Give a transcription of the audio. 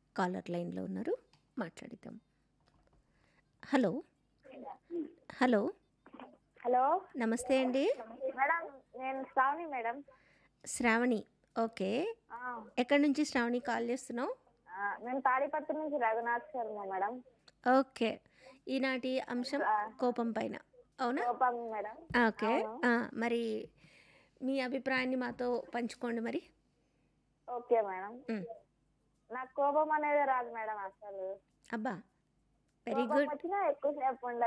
Caller లైన్లో ఉన్నారు మాట్లాడిద్దాం hello hello hello నమస్తే అండి మేడం నేను శ్రావణి మేడం శ్రావణి ఓకే ఆ, ఎక్కడి నుంచి శ్రావణి కాల్ చేస్తున్నావు ఆ, నేను తాడిపత్రి నుంచి రఘునాథ్ శర్మ మేడం ఓకే ఈనాటి అంశం కోపం పైన అవునా కోపం మేడం ఓకే ఆ, మరి మీ అభిప్రాయాన్ని మాతో పంచుకోండి మరి ఓకే మేడం ఉమ్. నాకు కోపం అనేది రాదు మేడం అసలు అబ్బా వెరీ కోపం గుడ్ వచ్చినా ఎక్కువసేపు ఉండ